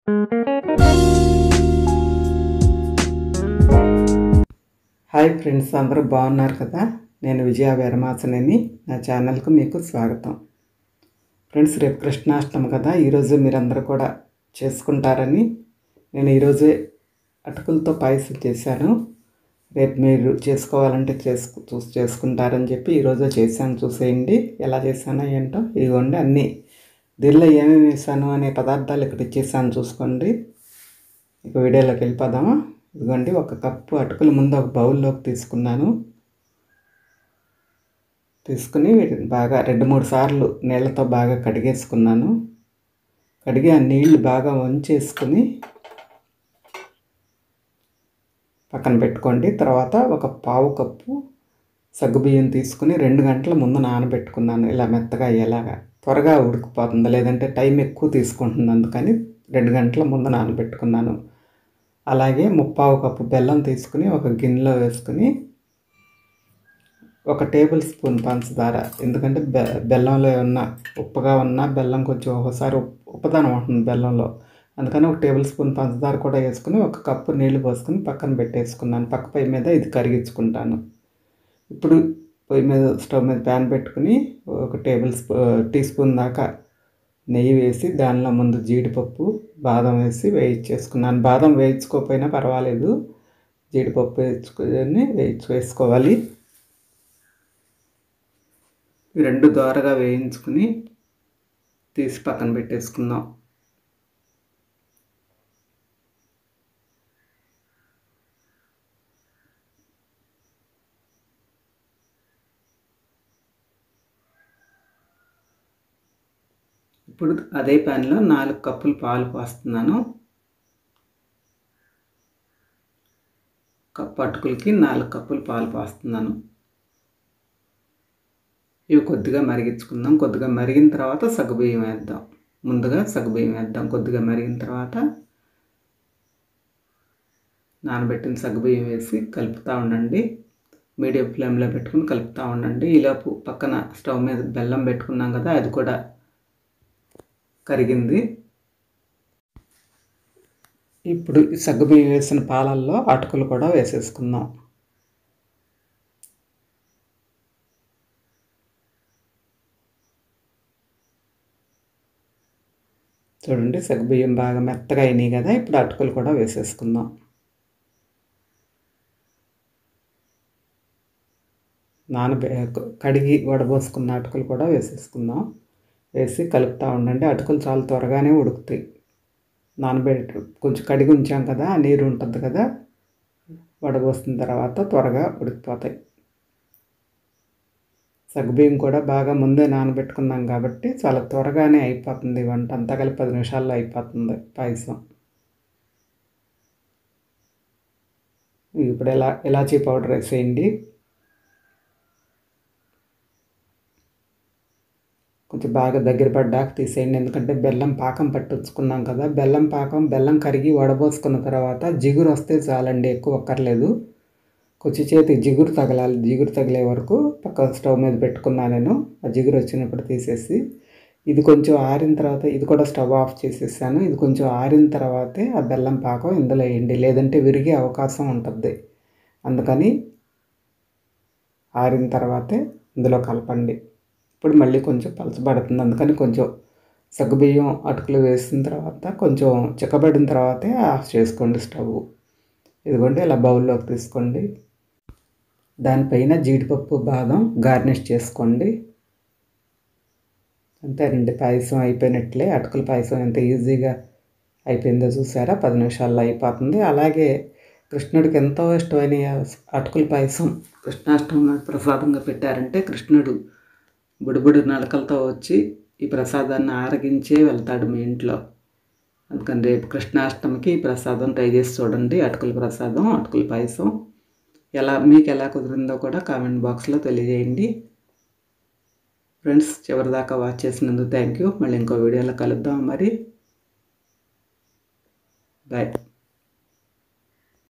hi friends అందరూ బాగున్నారు కదా నేను విజయ వీరమాసనేని నా ఛానల్కు మీకు స్వాగతం ఫ్రెండ్స్ రేపు కృష్ణాష్టమి కదా ఈరోజు మీరందరూ కూడా చేసుకుంటారని నేను ఈరోజే అటుకులతో పాయసం చేశాను రేపు మీరు చేసుకోవాలంటే చేసుకు చూసి చేసుకుంటారని చెప్పి ఈరోజే చేశాను చూసేయండి ఎలా చేశానో ఏంటో ఇదిగోండి అన్నీ దీనిలో ఏమేమి వేసాను అనే పదార్థాలు ఇక్కడ ఇచ్చేసాను చూసుకోండి ఇక వీడియోలోకి వెళ్ళిపోదామా ఇదిగోండి ఒక కప్పు అటుకులు ముందు ఒక బౌల్లోకి తీసుకున్నాను తీసుకుని వీటిని బాగా రెండు మూడు సార్లు నీళ్ళతో బాగా కడిగేసుకున్నాను కడిగి ఆ నీళ్లు బాగా వంచేసుకుని పక్కన పెట్టుకోండి తర్వాత ఒక పావు కప్పు సగ్గుబియ్యం తీసుకుని రెండు గంటల ముందు నానబెట్టుకున్నాను ఇలా మెత్తగా అయ్యేలాగా త్వరగా ఉడికిపోతుంది లేదంటే టైం ఎక్కువ తీసుకుంటుంది అందుకని రెండు గంటల ముందు నానబెట్టుకున్నాను అలాగే ముప్పావు కప్పు బెల్లం తీసుకుని ఒక గిన్నెలో వేసుకుని ఒక టేబుల్ స్పూన్ పంచదార ఎందుకంటే బె బెల్లంలో ఉన్న ఉప్పుగా ఉన్న బెల్లం కొంచెం ఒకసారి ఉప్పదనం ఉంటుంది బెల్లంలో అందుకని ఒక టేబుల్ స్పూన్ పంచదార కూడా వేసుకుని ఒక కప్పు నీళ్లు పోసుకుని పక్కన పెట్టేసుకున్నాను పక్క పొయ్యి మీద ఇది కరిగించుకుంటాను ఇప్పుడు పొయ్యి మీద స్టవ్ మీద ప్యాన్ పెట్టుకుని ఒక టేబుల్ స్పూ టీ స్పూన్ దాకా నెయ్యి వేసి దానిలో ముందు జీడిపప్పు బాదం వేసి వేయించేసుకున్నాను బాదం వేయించుకోకపోయినా పర్వాలేదు జీడిపప్పు వేయించుకొని వేయించి వేసుకోవాలి ఈ రెండు దోరగా వేయించుకుని తీసి పక్కన పెట్టేసుకుందాం ఇప్పుడు అదే ప్యాన్లో నాలుగు కప్పులు పాలు పోస్తున్నాను కప్పు అటుకులకి నాలుగు కప్పులు పాలు పోస్తున్నాను ఇవి కొద్దిగా మరిగించుకుందాం కొద్దిగా మరిగిన తర్వాత సగ్గుబియ్యం వేద్దాం ముందుగా సగ్గుబియ్యం వేద్దాం కొద్దిగా మరిగిన తర్వాత నానబెట్టిన సగ్గుబియ్యం వేసి కలుపుతూ ఉండండి మీడియం ఫ్లేమ్లో పెట్టుకుని కలుపుతూ ఉండండి ఈలోపు పక్కన స్టవ్ మీద బెల్లం పెట్టుకున్నాం కదా అది కూడా కరిగింది ఇప్పుడు సగ్గుబియ్యం వేసిన పాలల్లో అటుకులు కూడా వేసేసుకుందాం చూడండి సగ్గుబియ్యం బాగా మెత్తగా అయినాయి కదా ఇప్పుడు అటుకులు కూడా వేసేసుకుందాం నానబె కడిగి వడబోసుకున్న అటుకులు కూడా వేసేసుకుందాం వేసి కలుపుతూ ఉండండి అటుకులు చాలా త్వరగానే ఉడుకుతాయి నానబెట్టి కొంచెం కడిగి ఉంచాం కదా నీరు ఉంటుంది కదా వడబోసిన తర్వాత త్వరగా ఉడికిపోతాయి సగ్గుబియ్యం కూడా బాగా ముందే నానబెట్టుకున్నాం కాబట్టి చాలా త్వరగానే అయిపోతుంది వంట అంతా కలిపి పది నిమిషాల్లో అయిపోతుంది పాయసం ఇప్పుడు ఎలా ఇలాచీ పౌడర్ వేసేయండి కొంచెం బాగా దగ్గర పడ్డాక తీసేయండి ఎందుకంటే బెల్లం పాకం పట్టించుకున్నాం కదా బెల్లం పాకం బెల్లం కరిగి వడబోసుకున్న తర్వాత జిగురు వస్తే చాలండి ఎక్కువ ఒక్కర్లేదు కొంచెం చేతి జిగురు తగలాలి జిగురు తగిలే వరకు పక్క స్టవ్ మీద పెట్టుకున్నా నేను ఆ జిగురు వచ్చినప్పుడు తీసేసి ఇది కొంచెం ఆరిన తర్వాత ఇది కూడా స్టవ్ ఆఫ్ చేసేసాను ఇది కొంచెం ఆరిన తర్వాతే ఆ బెల్లం పాకం ఇందులో వేయండి లేదంటే విరిగే అవకాశం ఉంటుంది అందుకని ఆరిన తర్వాతే ఇందులో కలపండి ఇప్పుడు మళ్ళీ కొంచెం పలచబడుతుంది అందుకని కొంచెం సగ్గుబియ్యం అటుకులు వేసిన తర్వాత కొంచెం చిక్కబడిన తర్వాతే ఆఫ్ చేసుకోండి స్టవ్ ఇదిగోండి ఇలా బౌల్లోకి తీసుకోండి దానిపైన జీడిపప్పు బాదం గార్నిష్ చేసుకోండి అంతేనండి పాయసం అయిపోయినట్లే అటుకుల పాయసం ఎంత ఈజీగా అయిపోయిందో చూసారా పది నిమిషాల్లో అయిపోతుంది అలాగే కృష్ణుడికి ఎంతో ఇష్టమైన అటుకుల పాయసం కృష్ణాష్టమి ప్రసాదంగా పెట్టారంటే కృష్ణుడు బుడిబుడి నలకలతో వచ్చి ఈ ప్రసాదాన్ని ఆరగించే వెళ్తాడు మీ ఇంట్లో అందుకని రేపు కృష్ణాష్టమికి ఈ ప్రసాదం ట్రై చేసి చూడండి అటుకుల ప్రసాదం అటుకుల పాయసం ఎలా మీకు ఎలా కుదిరిందో కూడా కామెంట్ బాక్స్లో తెలియజేయండి ఫ్రెండ్స్ చివరిదాకా వాచ్ చేసినందుకు థ్యాంక్ యూ మళ్ళీ ఇంకో వీడియోలో కలుద్దాం మరి బాయ్